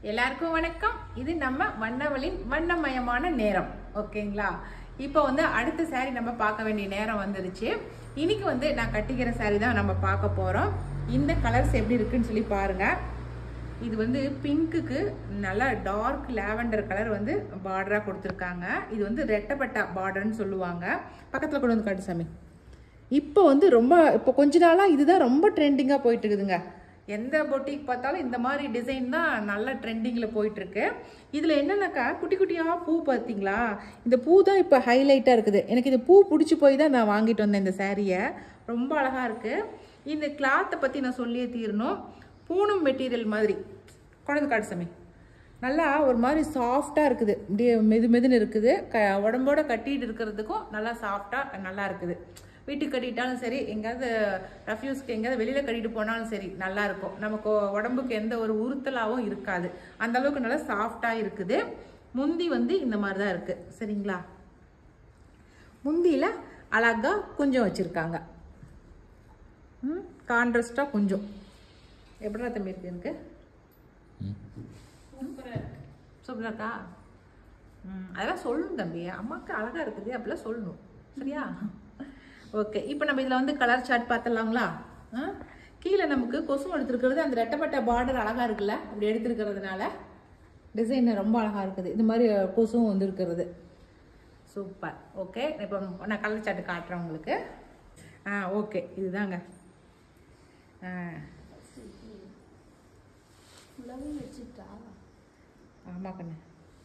எல்லாருக்கும் வணக்கம் இது நம்ம வண்ணவளின் வண்ணமயமான நேரம் ஓகேங்களா இப்போ வந்து அடுத்த saree நம்ம பார்க்க வேண்டிய நேரம் வந்துருச்சு இன்னைக்கு வந்து நான் கட்டிக்கிற saree தான் நம்ம பார்க்க போறோம் இந்த கலர்ஸ் எப்படி இருக்குன்னு சொல்லி பாருங்க இது வந்து பிங்க்குக்கு நல்லா டார்க் லாவெண்டர் கலர் வந்து பார்டராக கொடுத்துருக்காங்க இது வந்து ரெட்டப்பட்டா பார்டர்னு சொல்லுவாங்க பக்கத்தில் கொண்டு வந்து காட்டு சாமி இப்போ வந்து ரொம்ப இப்போ கொஞ்ச நாளாக இதுதான் ரொம்ப ட்ரெண்டிங்காக போயிட்டு இருக்குதுங்க எந்த பொட்டிக் பார்த்தாலும் இந்த மாதிரி டிசைன் தான் நல்ல ட்ரெண்டிங்கில் போயிட்டு இருக்கு இதில் என்னன்னாக்கா குட்டி குட்டியாக பூ பார்த்தீங்களா இந்த பூ தான் இப்போ ஹைலைட்டாக இருக்குது எனக்கு இந்த பூ பிடிச்சி போய் தான் நான் வாங்கிட்டு வந்தேன் இந்த சாரியை ரொம்ப அழகாக இருக்குது இந்த கிளாத்தை பற்றி நான் சொல்லியே தீரணும் பூனம் மெட்டீரியல் மாதிரி குழந்தை காட்டு சாமி நல்லா ஒரு மாதிரி சாஃப்டாக இருக்குது அப்படியே மெது மெதுன்னு இருக்குது க உடம்போட கட்டிட்டு இருக்கிறதுக்கும் நல்லா சாஃப்டாக நல்லா இருக்குது வீட்டுக்கு கட்டிட்டாலும் சரி எங்கேயாவது ரஃப்யூஸ்க்கு எங்கேயாவது வெளியில் கட்டிட்டு போனாலும் சரி நல்லா இருக்கும் நமக்கு உடம்புக்கு எந்த ஒரு உறுத்தலாகவும் இருக்காது அந்த அளவுக்கு நல்லா சாஃப்டாக இருக்குது முந்தி வந்து இந்த மாதிரி தான் இருக்குது சரிங்களா முந்தியில் அழகா கொஞ்சம் வச்சுருக்காங்க ம் கான்ட்ரஸ்டாக கொஞ்சம் எப்படிடா தம்பி இருக்கு எனக்கு சூப்பராக இருக்கா ம் அதெல்லாம் சொல்லணும் தம்பி அம்மாவுக்கு அழகாக இருக்குது அப்படிலாம் சொல்லணும் சரியா ஓகே இப்போ நம்ம இதில் வந்து கலர் சார்ட் பார்த்துடலாங்களா ஆ கீழே நமக்கு கொசும் எடுத்துருக்கிறது அந்த ரெட்டப்பட்ட பார்டர் அழகாக இருக்குல்ல அப்படி எடுத்துருக்கிறதுனால டிசைன் ரொம்ப அழகாக இருக்குது இந்த மாதிரி கொசும் வந்து இருக்கிறது சூப்பர் ஓகே இப்போ நான் கலர் சார்ட் காட்டுறேன் உங்களுக்கு ஆ ஓகே இதுதாங்க ஆ உலகம் வச்சுட்டா ஆமாம் கண்ணு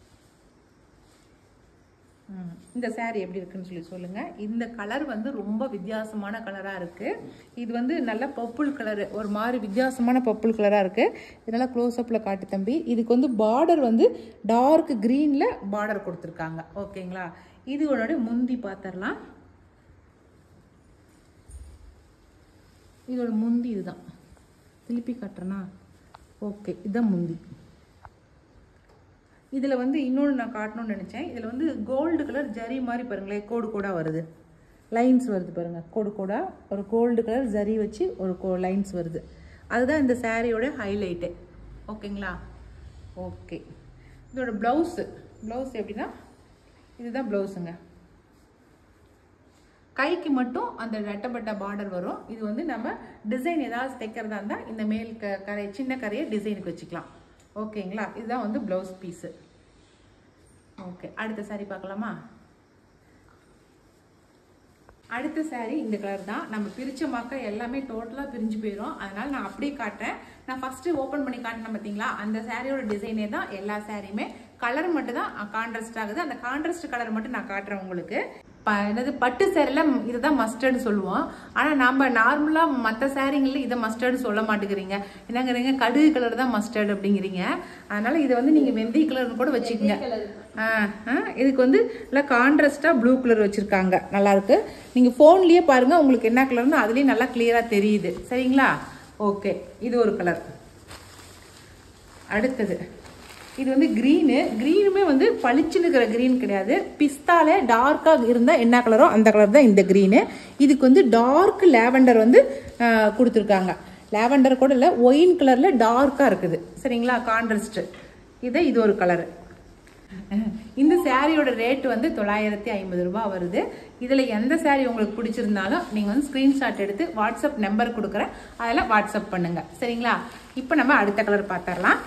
ம் இந்த saree எப்படி இருக்குன்னு சொல்லி சொல்லுங்க இந்த கலர் வந்து ரொம்ப வித்தியாசமான கலராக இருக்கு இது வந்து நல்ல பர்பிள் கலரு ஒரு மாதிரி வித்தியாசமான பர்பிள் கலராக இருக்கு இதனால க்ளோஸ்அப்பில் காட்டு தம்பி இதுக்கு வந்து பார்டர் வந்து டார்க் க்ரீனில் பார்டர் கொடுத்துருக்காங்க ஓகேங்களா இது உன்னோட முந்தி பார்த்துடலாம் இதோட முந்தி இதுதான் திருப்பி காட்டுறேனா ஓகே இதுதான் முந்தி இதில் வந்து இன்னொன்று நான் காட்டணும்னு நினச்சேன் இதில் வந்து கோல்டு கலர் ஜரி மாதிரி பாருங்களேன் கோடு கோடாக வருது லைன்ஸ் வருது பாருங்கள் கோடு கோடாக ஒரு கோல்டு கலர் ஜரி வச்சு ஒரு கோ லைன்ஸ் வருது அதுதான் இந்த சாரியோட ஹைலைட்டு ஓகேங்களா ஓகே இதோட ப்ளவுஸு ப்ளவுஸ் எப்படின்னா இதுதான் ப்ளவுஸுங்க கைக்கு மட்டும் அந்த ரெட்டப்பட்ட பார்டர் வரும் இது வந்து நம்ம டிசைன் ஏதாவது தைக்கிறதா இருந்தால் இந்த மேல் க கரை சின்ன கரையை டிசைனுக்கு வச்சுக்கலாம் ஓகேங்களா இதுதான் வந்து ப்ளவுஸ் பீஸு ஓகே அடுத்த சாரி பார்க்கலாமா அடுத்த saree இந்த கலர் தான் நம்ம பிரிச்ச மக்க எல்லாமே டோட்டலாக பிரிஞ்சு போயிடும் அதனால நான் அப்படியே காட்டுறேன் நான் ஃபர்ஸ்ட் ஓப்பன் பண்ணி காட்டினேன் பார்த்தீங்களா அந்த சாரியோட டிசைனே தான் எல்லா சாரியுமே கலர் மட்டும் தான் கான்ட்ராஸ்ட் ஆகுது அந்த கான்ட்ராஸ்ட் கலர் மட்டும் நான் காட்டுறேன் உங்களுக்கு ப என்னது பட்டு சேரில் இதுதான் மஸ்டர்டு சொல்லுவோம் ஆனால் நம்ம நார்மலாக மற்ற சாரீங்களில் இதை மஸ்டர்டு சொல்ல மாட்டேங்கிறீங்க என்னங்கிறீங்க கடுகு கலர் தான் மஸ்டர்டு அப்படிங்கிறீங்க அதனால இதை வந்து நீங்கள் வெந்தய கலர்னு கூட வச்சுக்கோங்க ஆ ஆ இதுக்கு வந்து நல்லா கான்ட்ராஸ்டாக ப்ளூ கலர் வச்சுருக்காங்க நல்லாயிருக்கு நீங்கள் ஃபோன்லேயே பாருங்கள் உங்களுக்கு என்ன கலர்னு அதுலேயும் நல்லா கிளியராக தெரியுது சரிங்களா ஓகே இது ஒரு கலர் அடுத்தது இது வந்து க்ரீனு க்ரீனுமே வந்து பளிச்சுன்னுக்கிற க்ரீன் கிடையாது பிஸ்தால டார்க்காக இருந்தால் என்ன கலரோ அந்த கலர் தான் இந்த க்ரீனு இதுக்கு வந்து டார்க் லேவெண்டர் வந்து ஆஹ், கொடுத்துருக்காங்க லேவெண்டர் கூட இல்லை ஒயின் கலரில் டார்க்காக இருக்குது சரிங்களா கான்ட்ரஸ்ட்டு இதை இது ஒரு கலரு இந்த சாரியோட ரேட் வந்து தொள்ளாயிரத்தி ஐம்பது ரூபாய் வருது இதில் எந்த சாரி உங்களுக்கு பிடிச்சிருந்தாலும் நீங்கள் வந்து ஸ்க்ரீன்ஷாட் எடுத்து வாட்ஸ்அப் நம்பர் கொடுக்குறேன் அதில் வாட்ஸ்அப் பண்ணுங்க சரிங்களா இப்போ நம்ம அடுத்த கலர் பார்த்துடலாம்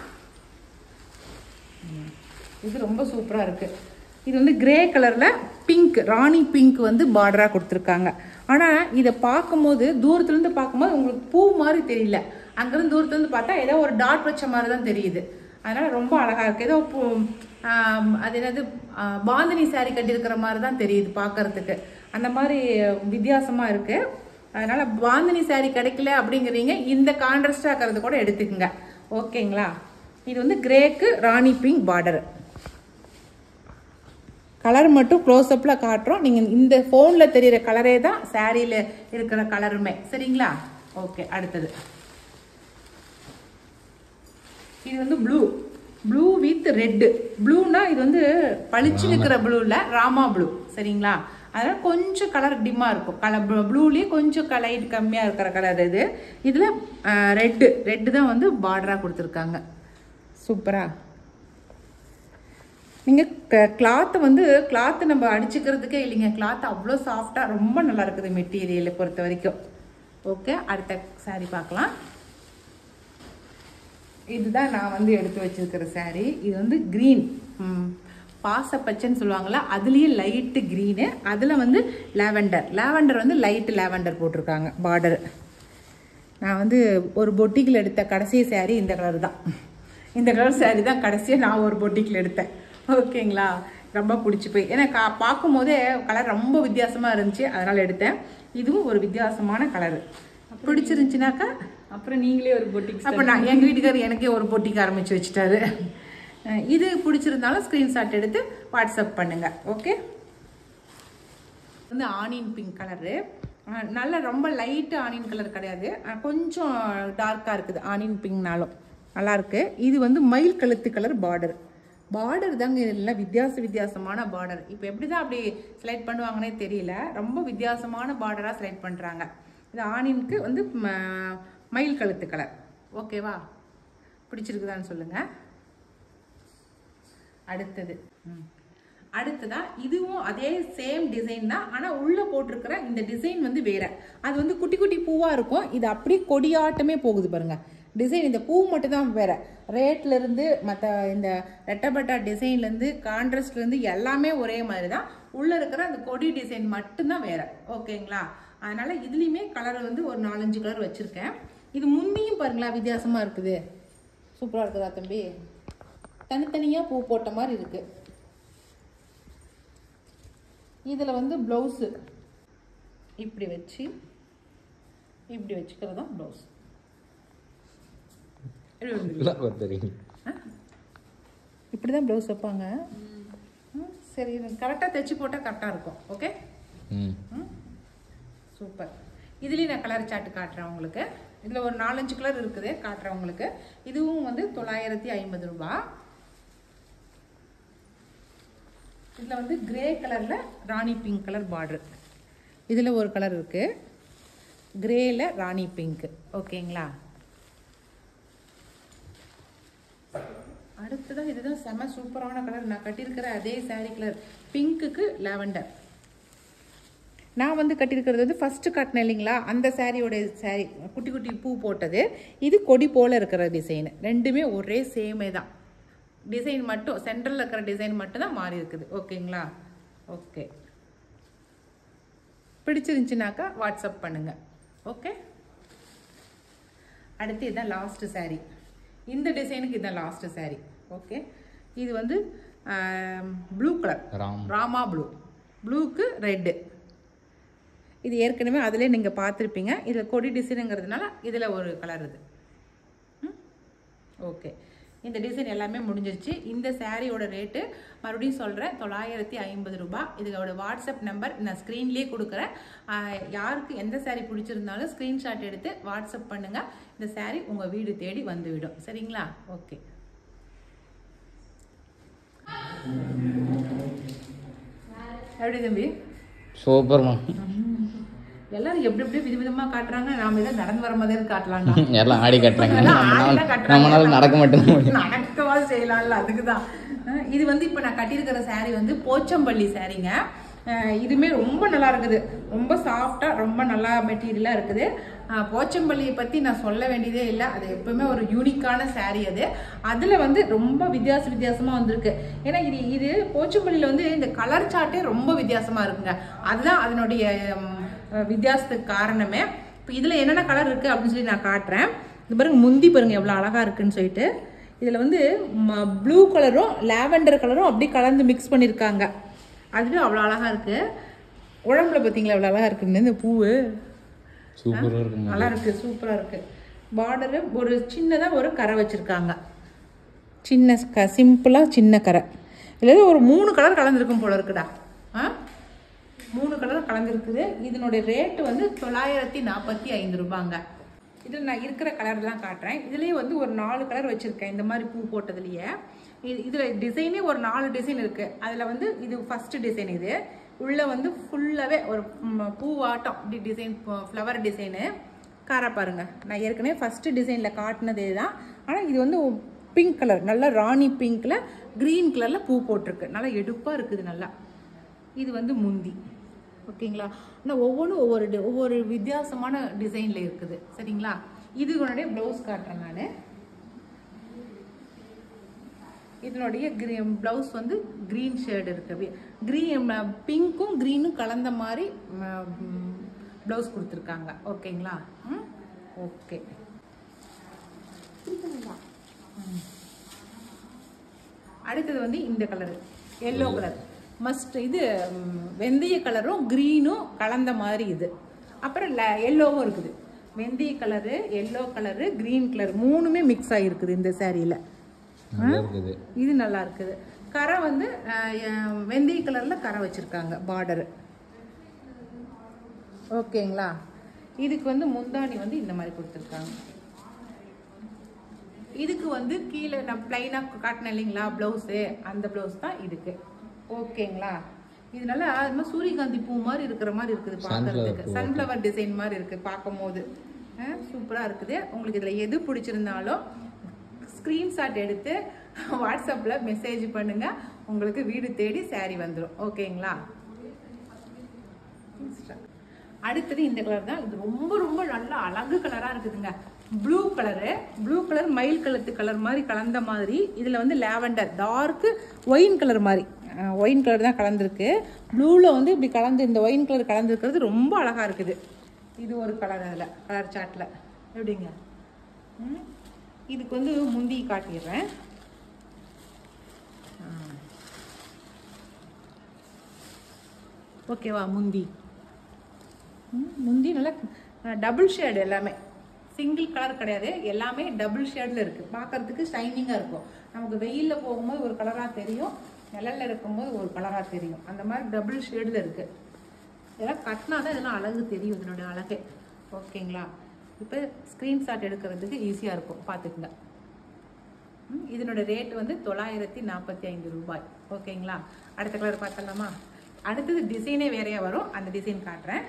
இது ரொம்ப சூப்பராக இருக்குது இது வந்து கிரே கலரில் பிங்க் ராணி பிங்க் வந்து பார்டராக கொடுத்துருக்காங்க ஆனால் இதை பார்க்கும்போது தூரத்துலேருந்து பார்க்கும்போது உங்களுக்கு பூ மாதிரி தெரியல அங்கேருந்து தூரத்துலேருந்து பார்த்தா ஏதோ ஒரு டாட் வச்ச மாதிரி தான் தெரியுது அதனால் ரொம்ப அழகாக இருக்குது ஏதோ பூ ஆம், அது என்னது ஆ, பாந்தினி saree கட்டியிருக்கிற மாதிரி தான் தெரியுது பார்க்கறதுக்கு அந்த மாதிரி வித்தியாசமாக இருக்குது அதனால் பாந்தினி saree கிடைக்கல அப்படிங்கிறீங்க இந்த கான்ட்ராஸ்டாக இருக்கிறது கூட எடுத்துக்கோங்க ஓகேங்களா இது வந்து கிரேக்கு ராணி பிங்க் பார்டர் கலர் மட்டும் க்ளோஸ்அப்பில் காட்டுறோம் நீங்கள் இந்த ஃபோனில் தெரியிற கலரே தான் சாரியில் இருக்கிற கலருமே சரிங்களா ஓகே அடுத்தது இது வந்து ப்ளூ ப்ளூ வித் ரெட்டு ப்ளூனா இது வந்து பளிச்சு இருக்கிற ப்ளூவில் ராமா ப்ளூ சரிங்களா அதனால் கொஞ்சம் கலர் டிம்மாக இருக்கும் கலர் ப்ளூலேயே கொஞ்சம் லைட் கம்மியாக இருக்கிற கலர் இது இதில் ரெட்டு ரெட்டு தான் வந்து பார்டராக கொடுத்துருக்காங்க சூப்பரா நீங்கள் கிளாத்தை வந்து கிளாத்து நம்ம அடிச்சுக்கிறதுக்கே இல்லைங்க கிளாத் அவ்வளோ சாஃப்டாக ரொம்ப நல்லா இருக்குது மெட்டீரியலை பொறுத்த வரைக்கும் ஓகே அடுத்த saree பார்க்கலாம் இதுதான் நான் வந்து எடுத்து வச்சிருக்கிற saree இது வந்து க்ரீன் பாசப்பச்சைன்னு சொல்லுவாங்கள்ல அதுலேயும் லைட்டு க்ரீனு அதில் வந்து லாவெண்டர் லாவெண்டர் வந்து லைட்டு லாவெண்டர் போட்டிருக்காங்க பார்டர் நான் வந்து ஒரு பொட்டிக்கில் எடுத்த கடைசி saree இந்த கலர் தான் இந்த கலர் saree தான் கடைசியாக நான் ஒரு பொட்டிக்கில் எடுத்தேன் ஓகேங்களா ரொம்ப பிடிச்சி போய் ஏன்னா கா பார்க்கும் போதே கலர் ரொம்ப வித்தியாசமாக இருந்துச்சு அதனால் எடுத்தேன் இதுவும் ஒரு வித்தியாசமான கலர் பிடிச்சிருந்துச்சுனாக்கா அப்புறம் நீங்களே ஒரு பொட்டிக் அப்போ நான் எங்கள் வீட்டுக்காரர் எனக்கே ஒரு பொட்டிக்கு ஆரம்பிச்சு வச்சுட்டாரு அஹ் இது பிடிச்சிருந்தாலும் ஸ்க்ரீன்ஷாட் எடுத்து வாட்ஸ்அப் பண்ணுங்க ஓகே வந்து ஆனியன் பிங்க் கலரு நல்ல ரொம்ப லைட்டு ஆனியன் கலர் கிடையாது அஹ் கொஞ்சம் டார்க்காக இருக்குது ஆனியன் பிங்க்னாலும் நல்லா இருக்கு இது வந்து மயில் கழுத்து கலர் பார்டர் பார்டர் தாங்க இதெல்லாம் வித்தியாச வித்தியாசமான பார்டர் இப்போ எப்படி தான் அப்படி செலக்ட் பண்ணுவாங்கன்னே தெரியல ரொம்ப வித்தியாசமான பார்டராக செலக்ட் பண்ணுறாங்க இது ஆனியனுக்கு வந்து ம- மயில் கழுத்து கலர் ஓகேவா பிடிச்சிருக்குதான்னு சொல்லுங்கள் அடுத்தது ம். அடுத்ததா இதுவும் அதே சேம் டிசைன் தான் ஆனால் உள்ளே போட்டிருக்கிற இந்த டிசைன் வந்து வேற அது வந்து குட்டி குட்டி பூவாக இருக்கும் இது அப்படியே கொடியாட்டமே போகுது பாருங்க டிசைன் இந்த பூ மட்டும் தான் வேற ரேட்ல இருந்து மற்ற இந்த ரெட்டபட்டா டிசைன்லேருந்து கான்ட்ராஸ்ட்லேருந்து எல்லாமே ஒரே மாதிரி தான் உள்ளே இருக்கிற அந்த கொடி டிசைன் மட்டும்தான் வேற ஓகேங்களா அதனால இதுலேயுமே கலர் வந்து ஒரு நாலஞ்சு கலர் வச்சுருக்கேன் இது முன்னியும் பாருங்களா வித்தியாசமாக இருக்குது சூப்பராக இருக்குதா தம்பி தனித்தனியாக பூ போட்ட மாதிரி இருக்கு இதில் வந்து ப்ளவுஸு இப்படி வச்சு இப்படி வச்சுக்கிறது தான் ப்ளவுஸ் தெரியும் இப்படி தான் ப்ளவுஸ் வைப்பாங்க ம், சரி கரெக்டாக தைச்சி போட்டால் கரெக்டாக இருக்கும் ஓகே ம் சூப்பர் இதுலேயும் நான் கலர் சார்ட் காட்டுறேன் உங்களுக்கு இதில் ஒரு நாலஞ்சு கலர் இருக்குது காட்டுறேன் உங்களுக்கு இதுவும் வந்து தொள்ளாயிரத்தி ஐம்பது ரூபா இதில் வந்து கிரே கலரில் ராணி பிங்க் கலர் பார்டர் இதில் ஒரு கலர் இருக்குது கிரேல ராணி பிங்க் ஓகேங்களா அடுத்ததான் இதுதான் செம சூப்பரான கலர் நான் கட்டியிருக்கிற அதே saree கலர் பிங்க்குக்கு லாவெண்டர் நான் வந்து கட்டியிருக்கிறது வந்து ஃபஸ்ட்டு காட்டினேன் இல்லைங்களா அந்த சாரியோட saree குட்டி குட்டி பூ போட்டது இது கொடி போல் இருக்கிற டிசைன் ரெண்டுமே ஒரே சேமே தான் டிசைன் மட்டும் சென்டரில் இருக்கிற டிசைன் மட்டும் தான் மாறி இருக்குது ஓகேங்களா ஓகே பிடிச்சிருந்துச்சுனாக்கா வாட்ஸ்அப் பண்ணுங்க ஓகே அடுத்து இதுதான் லாஸ்ட் saree இந்த டிசைனுக்கு இதுதான் லாஸ்ட் saree ஓகே இது வந்து blue colour Ram Rama blue ப்ளூக்கு ரெட்டு இது ஏற்கனவே அதிலே நீங்கள் பார்த்துருப்பீங்க இதில் கொடி டிசைனுங்கிறதுனால இதில் ஒரு கலர் இது ஓகே இந்த டிசைன் எல்லாமே முடிஞ்சிருச்சு இந்த சாரியோட ரேட்டு மறுபடியும் சொல்கிறேன் தொள்ளாயிரத்தி ஐம்பது ரூபாய் இதோட வாட்ஸ்அப் நம்பர் நான் ஸ்க்ரீன்லேயே கொடுக்குறேன் ஆஹ் யாருக்கு எந்த saree பிடிச்சிருந்தாலும் ஸ்க்ரீன்ஷாட் எடுத்து வாட்ஸ்அப் பண்ணுங்கள் இந்த saree உங்கள் வீடு தேடி வந்துவிடும் சரிங்களா ஓகே எப்படி தம்பி சூப்பர்மா எல்லாரும் எப்படி எப்படி விதவிதமா காட்டுறாங்க நாம இதை நடந்து வர மாதிரி காட்டலாம்டா எல்லாம் ஆடி கட்டுறாங்க எல்லாம் நம்மனால ஆடிதான் கட்டுறாங்க. நம்மனால நடக்க மட்டும் நடக்கவா செய்யலாம்ல அதுக்குதான் அஹ் இது வந்து இப்ப நான் கட்டியிருக்கிற saree வந்து போச்சம்பள்ளி சாரீங்க இதுமே ரொம்ப நல்லா இருக்குது ரொம்ப சாஃப்டா ரொம்ப நல்லா மெட்டீரியலா இருக்குது அஹ் போச்சம்பள்ளியை பத்தி நான் சொல்ல வேண்டியதே இல்லை அது எப்பவுமே ஒரு யூனிக்கான saree அது அதுல வந்து ரொம்ப வித்தியாச வித்தியாசமா வந்திருக்கு ஏன்னா இது இது போச்சம்பள்ளியில வந்து இந்த கலர் சார்ட்டே ரொம்ப வித்தியாசமா இருக்குங்க அதுதான் அதனுடைய உம், அஹ் வித்தியாசத்துக்கு காரணமே இப்போ இதில் என்னென்ன கலர் இருக்குது அப்படின்னு சொல்லி நான் காட்டுறேன் இது பாருங்க முந்தி பாருங்க எவ்வளோ அழகாக இருக்குன்னு சொல்லிட்டு இதில் வந்து ப்ளூ கலரும் லாவெண்டர் கலரும் அப்படியே கலந்து மிக்ஸ் பண்ணியிருக்காங்க அதுவே அவ்வளோ அழகாக இருக்குது உடம்புல பார்த்தீங்களா எவ்வளோ அழகாக இருக்குன்னு இந்த பூவு சூப்பரா இருக்குமா நல்லா இருக்கு சூப்பராக இருக்கு பார்டரு ஒரு சின்னதாக ஒரு கரை வச்சுருக்காங்க சின்ன க சிம்பிளாக சின்ன கரை இதில் ஒரு மூணு கலர் கலந்துருக்கும் போல இருக்குடா ஆ மூணு கலர் கலந்துருக்குது இதனுடைய ரேட்டு வந்து தொள்ளாயிரத்தி நாற்பத்தி ஐந்து ரூபாங்க இதில் நான் இருக்கிற கலர் தான் காட்டுறேன் இதுலேயே வந்து ஒரு நாலு கலர் வச்சுருக்கேன் இந்த மாதிரி பூ போட்டதுலேயே இது இதில் டிசைனே ஒரு நாலு டிசைன் இருக்குது அதில் வந்து இது ஃபஸ்ட்டு டிசைன் இது உள்ளே வந்து ஃபுல்லாகவே ஒரு ம், பூவாட்டம் இப்படி டிசைன் ஃப்ளவர் டிசைனு காரை பாருங்க நான் ஏற்கனவே ஃபஸ்ட்டு டிசைனில் காட்டினதே தான் ஆனால் இது வந்து பிங்க் கலர் நல்லா ராணி பிங்க்ல கிரீன் கலர்ல பூ போட்டிருக்கு நல்லா எடுப்பா இருக்குது நல்லா இது வந்து முந்தி ஓகேங்களா ஆனால் ஒவ்வொன்றும் ஒவ்வொரு டி- ஒவ்வொரு வித்தியாசமான டிசைன்ல இருக்குது சரிங்களா இதுனுடைய ப்ளவுஸ் காட்டுறேன் நான் இதனுடைய கிரீன் ப்ளவுஸ் வந்து க்ரீன் ஷேடு இருக்கு அப்படியே க்ரீன் பிங்க்கும் க்ரீனும் கலந்த மாதிரி ப்ளவுஸ் கொடுத்துருக்காங்க ஓகேங்களா ம் ஓகே அடுத்தது வந்து இந்த கலர் எல்லோ கலர் மஸ்ட் இது ம், வெந்தய கலரும் க்ரீனும் கலந்த மாதிரி இது அப்புறம் எல்லோவும் இருக்குது வெந்தய colour yellow colour green colour மூணுமே மிக்ஸ் ஆகிருக்குது இந்த சேரீல நல்லா இருக்குது இது நல்லா இருக்குது கரை வந்து அஹ், எ- வெந்தய கலர்ல கரை வச்சிருக்காங்க பார்டர் ஓகேங்களா இதுக்கு வந்து முந்தாணி வந்து இந்த மாதிரி கொடுத்துருக்காங்க இதுக்கு வந்து கீழே நான் பிளைனாக காட்டினேன் இல்லைங்களா ப்ளவுஸு அந்த ப்ளவுஸ் தான் இதுக்கு ஓகேங்களா இது நல்லா அது மாதிரி சூரியகாந்தி பூ மாதிரி இருக்கிற மாதிரி இருக்குது பார்க்கறதுக்கு பூ, சன்ஃப்ளவர் டிசைன் மாதிரி இருக்கு பார்க்கும் போது சூப்பராக இருக்குது உங்களுக்கு இதில் எது பிடிச்சிருந்தாலும் ஸ்க்ரீன்ஷாட் எடுத்து வாட்ஸ்அப்பில் மெசேஜ் பண்ணுங்க உங்களுக்கு வீடு தேடி saree வந்துடும் ஓகேங்களா அடுத்தது இந்த கலர் தான் இது ரொம்ப ரொம்ப நல்ல அழகு கலரா இருக்குதுங்க ப்ளூ கலரு ப்ளூ கலர் மயில் கழுத்து கலர் மாதிரி கலந்த மாதிரி இதுல வந்து லாவெண்டர் டார்க் ஒயின் கலர் மாதிரி ஒயின் கலர் தான் கலந்துருக்கு ப்ளூவில் வந்து இப்படி கலந்து இந்த ஒயின் கலர் கலந்துருக்கிறது ரொம்ப அழகா இருக்குது இது ஒரு கலர் அதில் கலர் சார்ட்டில் எப்படிங்க ம். இதுக்கு வந்து முந்தி காட்டிடுறேன் ஓகேவா முந்தி ம், முந்தி நல்லா டபுள் ஷேடு எல்லாமே சிங்கிள் கலர் கிடையாது எல்லாமே டபுள் ஷேடில் இருக்குது பார்க்கறதுக்கு ஷைனிங்காக இருக்கும் நமக்கு வெயிலில் போகும்போது ஒரு கலராக தெரியும் நிழல்ல இருக்கும்போது ஒரு கலராக தெரியும் அந்த மாதிரி டபுள் ஷேடில் இருக்குது இதெல்லாம் கட்டினா தான் இதெல்லாம் அழகு தெரியும் இதனுடைய அழகே ஓகேங்களா இப்போ ஸ்க்ரீன்ஷாட் எடுக்கிறதுக்கு ஈஸியாக இருக்கும் பார்த்துக்குங்க ம், இதனோட ரேட் வந்து தொள்ளாயிரத்தி நாற்பத்தி ஐந்து ரூபாய் ஓகேங்களா அடுத்த கலர் பார்த்தலாமா அடுத்தது டிசைனே வேறையா வரும் அந்த டிசைன் காட்டுறேன்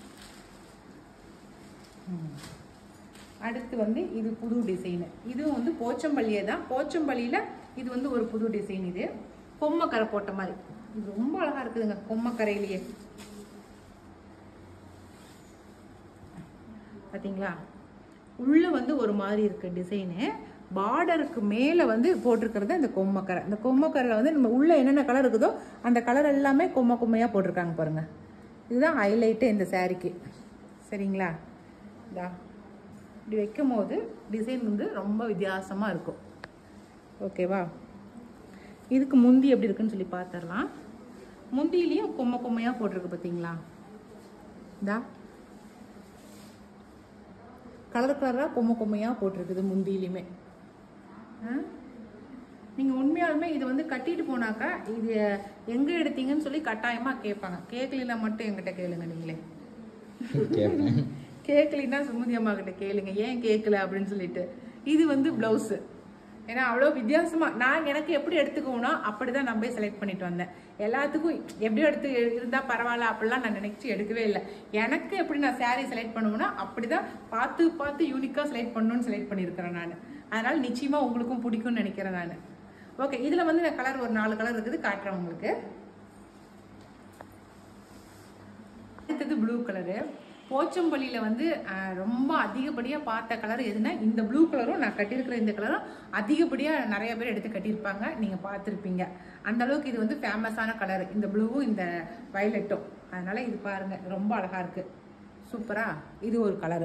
ம். அடுத்து வந்து இது புது டிசைனு இதுவும் வந்து போச்சம்பள்ளியே தான் போச்சம்பள்ளியில் இது வந்து ஒரு புது டிசைன் இது கொம்மக்கரை போட்ட மாதிரி இது ரொம்ப அழகா இருக்குதுங்க கொம்மக்கரையிலேயே பாத்தீங்களா உள்ள வந்து ஒரு மாதிரி இருக்கு டிசைனு பார்டருக்கு மேலே வந்து போட்டிருக்கிறது அந்த கொம்மக்கரை இந்த கொம்மக்கரையில் வந்து நம்ம உள்ள என்னென்ன கலர் இருக்குதோ அந்த கலர் எல்லாமே கொம்ம கொம்மையாக போட்டிருக்காங்க பாருங்க இதுதான் ஹைலைட்டு இந்த சாரீக்கு சரிங்களா இதா இப்படி வைக்கும் போது டிசைன் வந்து ரொம்ப வித்தியாசமாக இருக்கும் ஓகேவா இதுக்கு முந்தி எப்படி இருக்குன்னு சொல்லி பார்த்துடலாம் முந்தியிலையும் கொம்ம கொம்மையாக போட்டிருக்கு பார்த்தீங்களா இதா கலர் கலராக கொம்ம கொம்மையாக போட்டிருக்குது முந்தியிலையுமே நீங்கள் உண்மையாலுமே இது வந்து கட்டிட்டு போனாக்கா இது எங்கே எடுத்தீங்கன்னு சொல்லி கட்டாயமாக கேட்பாங்க கேட்கலினா மட்டும் என்கிட்ட கேளுங்க நீங்களே கேட்பேன் கேட்கலின்னா சுமதி அம்மா கிட்ட கேளுங்க ஏன் கேட்கல அப்படின்னு சொல்லிட்டு இது வந்து பிளவுஸ் ஏன்னா அவ்வளோ வித்தியாசமா நான் எனக்கு எப்படி எடுத்துக்கோனோ அப்படிதான் நான் போய் செலக்ட் பண்ணிட்டு வந்தேன் எல்லாத்துக்கும் எப்படியோ எடுத்து இருந்தா பரவாயில்ல அப்படிலாம் நான் நினைச்சு எடுக்கவே இல்லை எனக்கு எப்படி நான் saree செலக்ட் பண்ணுவேன்னா அப்படிதான் பார்த்து பார்த்து யூனிக்கா செலக்ட் பண்ணணும்னு செலக்ட் பண்ணியிருக்கிறேன் நான் அதனால நிச்சயமா உங்களுக்கும் பிடிக்கும்னு நினைக்கிறேன் நான் ஓகே இதுல வந்து நான் கலர் ஒரு நாலு கலர் இருக்குது காட்டுறேன் உங்களுக்கு அடுத்தது ப்ளூ கலரு போச்சம்பள்ளியில் வந்து அஹ், ரொம்ப அதிகப்படியாக பார்த்த கலர் எதுனா இந்த ப்ளூ கலரும் நான் கட்டியிருக்கிற இந்த கலரும் அதிகப்படியாக நிறைய பேர் எடுத்து கட்டியிருப்பாங்க நீங்கள் பார்த்துருப்பீங்க அந்த அளவுக்கு இது வந்து ஃபேமஸான கலர் இந்த ப்ளூவும் இந்த வயலட்டும் அதனால இது பாருங்க ரொம்ப அழகா இருக்கு சூப்பரா இது ஒரு கலரு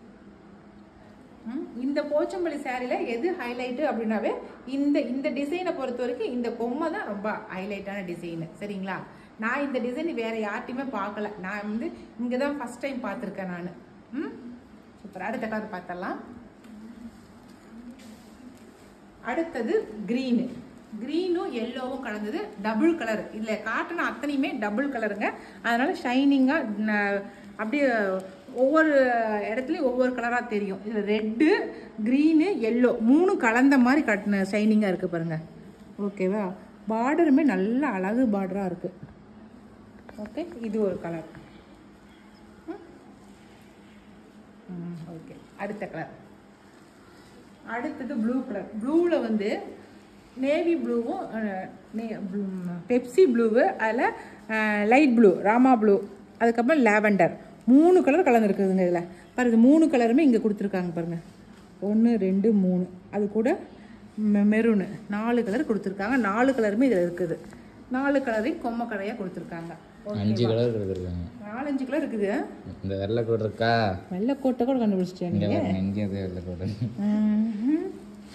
ம், இந்த போச்சம்பள்ளி சாரியில எது ஹைலைட்டு அப்படின்னாவே இந்த இந்த டிசைனை பொறுத்த வரைக்கும் இந்த கொம்மை தான் ரொம்ப ஹைலைட்டான டிசைனு சரிங்களா நான் இந்த டிசைன் வேற யார்ட்டையுமே பார்க்கல நான் வந்து இங்கே தான் ஃபர்ஸ்ட் டைம் பார்த்துருக்கேன் நான் ம் சூப்பர் அடுத்த கலர் பார்த்தலாம் அடுத்தது க்ரீனு க்ரீனும் எல்லோவும் கலந்தது டபுள் கலர் இதில் காட்டின அத்தனையுமே டபுள் கலருங்க அதனால ஷைனிங்காக அப்படியே ஒவ்வொரு இடத்துலையும் ஒவ்வொரு கலராக தெரியும் இதில் ரெட்டு க்ரீனு எல்லோ மூணு கலந்த மாதிரி கட்டின ஷைனிங்காக இருக்குது பாருங்க ஓகேவா பார்டருமே நல்ல அழகு பார்டராக இருக்குது ஓகே இது ஒரு கலர் ஓகே அடுத்த கலர் அடுத்தது ப்ளூ கலர் ப்ளூவில் வந்து நேவி ப்ளூவும் பெப்சி ப்ளூவு அதில் லைட் ப்ளூ ராமா ப்ளூ அதுக்கப்புறம் லாவெண்டர் மூணு கலர் கலந்துருக்குதுங்க இதில் பாருங்க மூணு கலருமே இங்கே கொடுத்துருக்காங்க பாருங்க ஒன்று ரெண்டு மூணு அது கூட மெரூனு நாலு கலர் கொடுத்துருக்காங்க நாலு கலருமே இதில் இருக்குது நாலு கலரையும் கொம்ம கடையாக கொடுத்துருக்காங்க அஞ்சு கலர் கொடுத்துருக்காங்க நாலஞ்சு கலர் இருக்குது இந்த வெள்ளை கோடு இருக்கா வெள்ளைக்கோட்டை கூட கண்டுபிடிச்சிட்டேன் இங்கே பாருங்க இங்கே அதே வெள்ளை கோடு ம்ஹும்.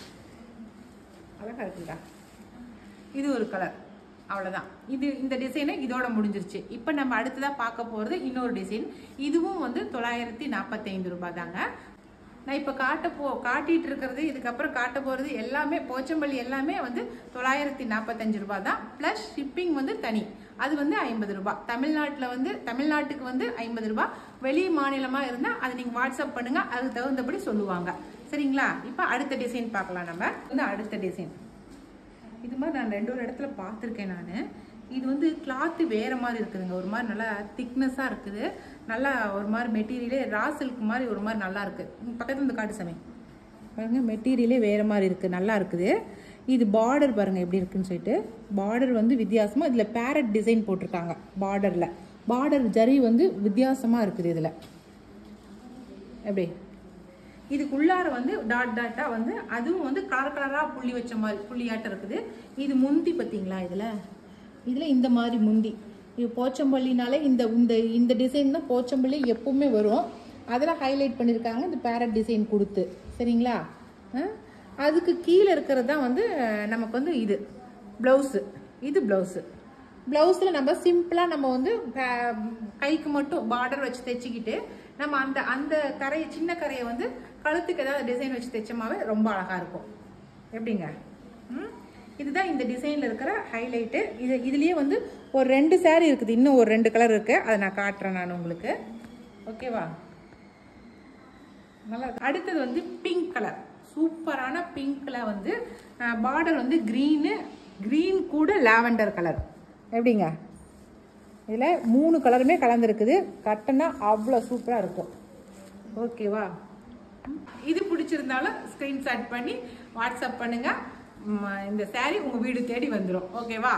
அழகா இருக்குடா இது ஒரு கலர் அவ்வளோதான் இது இந்த டிசைனு இதோட முடிஞ்சிருச்சு இப்போ நம்ம அடுத்ததாக பார்க்க போகிறது இன்னொரு டிசைன் இதுவும் வந்து தொள்ளாயிரத்தி நாற்பத்தைந்து ரூபாய் தாங்க நான் இப்போ காட்ட போ காட்டிட்டு இருக்கிறது இதுக்கப்புறம் காட்ட போகிறது எல்லாமே போச்சம்பள்ளி எல்லாமே வந்து தொள்ளாயிரத்தி நாற்பத்தஞ்சு ரூபாய் தான் ப்ளஸ் ஷிப்பிங் வந்து தனி அது வந்து ஐம்பது ரூபாய் தமிழ்நாட்டில் வந்து தமிழ்நாட்டுக்கு வந்து ஐம்பது ரூபாய் வெளி மாநிலமாக இருந்தால் அது நீங்கள் வாட்ஸ்அப் பண்ணுங்கள் அதுக்கு தகுந்தபடி சொல்லுவாங்க சரிங்களா இப்போ அடுத்த டிசைன் பார்க்கலாம் நம்ம வந்து அடுத்த டிசைன் இது மாதிரி நான் ரெண்டு ஒரு இடத்துல பார்த்துருக்கேன் நான் இது வந்து கிளாத்து வேற மாதிரி இருக்குதுங்க ஒரு மாதிரி நல்லா திக்னஸாக இருக்குது நல்லா ஒரு மாதிரி மெட்டீரியலே ரா சில்க் மாதிரி ஒரு மாதிரி நல்லா இருக்கு இங்க பக்கத்துல இருந்து காட்டு சமை பாருங்க மெட்டீரியலே வேற மாதிரி இருக்கு நல்லா இருக்குது இது பார்டர் பாருங்க எப்படி இருக்குன்னு சொல்லிட்டு பார்டர் வந்து வித்தியாசமா இதுல பேரட் டிசைன் போட்டிருக்காங்க பார்டர்ல பார்டர் ஜரி வந்து வித்தியாசமா இருக்குது இதுல எப்படி இதுக்குள்ளார வந்து டாட் டாட்டா வந்து அதுவும் வந்து கலர் கலரா புள்ளி வச்ச மாதிரி புள்ளியாட்டம் இருக்குது இது முந்தி பார்த்தீங்களா இதுல இதுல இந்த மாதிரி முந்தி இது போச்சம்பள்ளினாலே இந்த இந்த இந்த டிசைன் தான் போச்சம்பள்ளி எப்பவுமே வரும் அதில் ஹைலைட் பண்ணியிருக்காங்க இந்த பேரட் டிசைன் கொடுத்து சரிங்களா ஆ? அதுக்கு கீழே இருக்கிறது தான் வந்து அஹ், நமக்கு வந்து இது ப்ளவுஸு இது ப்ளவுஸு ப்ளவுஸில் நம்ம சிம்பிளாக நம்ம வந்து ப- கைக்கு மட்டும் பார்டர் வச்சு தைச்சிக்கிட்டு நம்ம அந்த அந்த கரையை சின்ன கரையை வந்து கழுத்துக்கு ஏதாவது டிசைன் வச்சு தைச்சோமாவே ரொம்ப அழகாக இருக்கும் எப்படிங்க ம்? இதுதான் இந்த டிசைனில் இருக்கிற ஹைலைட்டு இது இதுலேயே வந்து ஒரு ரெண்டு saree இருக்குது இன்னும் ஒரு ரெண்டு கலர் இருக்குது அதை நான் காட்டுறேன் நான் உங்களுக்கு ஓகேவா நல்லா இருக்கு. அடுத்தது வந்து பிங்க் கலர் சூப்பரான பிங்க்ல வந்து பார்டர் வந்து க்ரீனு க்ரீன் கூட லாவெண்டர் கலர் எப்படிங்க இதில் மூணு கலருமே கலந்துருக்குது கட்டினா அவ்வளோ சூப்பராக இருக்கும் ஓகேவா இது பிடிச்சிருந்தாலும் ஸ்க்ரீன்ஷாட் பண்ணி வாட்ஸ்அப் பண்ணுங்க ம், இந்த saree உங்கள் வீடு தேடி வந்துடும் ஓகேவா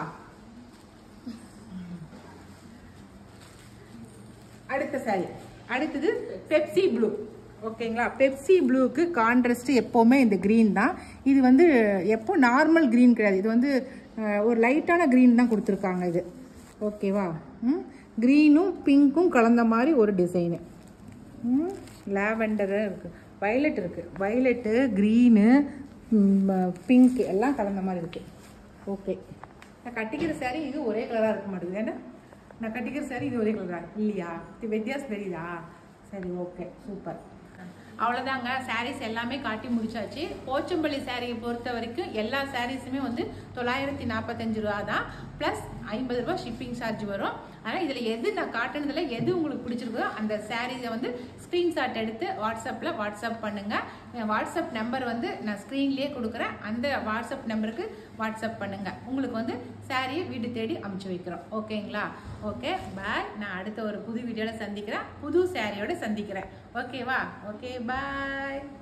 அடுத்த saree அடுத்தது பெப்சி ப்ளூ ஓகேங்களா பெப்சி ப்ளூக்கு கான்ட்ராஸ்ட் எப்போவுமே இந்த க்ரீன் தான் இது வந்து எப்போ நார்மல் க்ரீன் கிடையாது இது வந்து அஹ், ஒரு லைட்டான க்ரீன் தான் கொடுத்துருக்காங்க இது ஓகேவா ம் க்ரீனும் பிங்க்கும் கலந்த மாதிரி ஒரு டிசைனு லாவெண்டரு இருக்குது வயலட் இருக்குது வயலட்டு க்ரீனு பிங்க் எல்லாம் கலந்த மாதிரி இருக்குது ஓகே நான் கட்டிக்கிற saree இது ஒரே கலராக இருக்க மாட்டேங்குது ஏன்னா நான் கட்டிக்கிற saree இது ஒரே கலரா இல்லையா இது வித்தியாசம் தெரியுதா சரி ஓகே சூப்பர் அவ்வளோதாங்க sarees எல்லாமே காட்டி முடிச்சாச்சு போச்சம்பள்ளி சாரியை பொறுத்த வரைக்கும் எல்லா சாரீஸுமே வந்து தொள்ளாயிரத்தி நாற்பத்தஞ்சு ரூபா தான் ப்ளஸ் ஐம்பது ரூபா ஷிப்பிங் சார்ஜ் வரும் ஆனால் இதில் எது நான் காட்டுனதுல எது உங்களுக்கு பிடிச்சிருக்கோ அந்த சாரீஸை வந்து ஸ்க்ரீன்ஷாட் எடுத்து வாட்ஸ்அப்பில் வாட்ஸ்அப் பண்ணுங்க என் வாட்ஸ்அப் நம்பர் வந்து நான் ஸ்க்ரீன்லேயே கொடுக்குறேன் அந்த வாட்ஸ்அப் நம்பருக்கு வாட்ஸ்அப் பண்ணுங்க உங்களுக்கு வந்து சாரியை வீடு தேடி அமுச்சு வைக்கிறோம் ஓகேங்களா ஓகே பாய் நான் அடுத்த ஒரு புது வீடியோவில் சந்திக்கிறேன் புது சாரியோட சந்திக்கிறேன் ஓகேவா ஓகே பாய்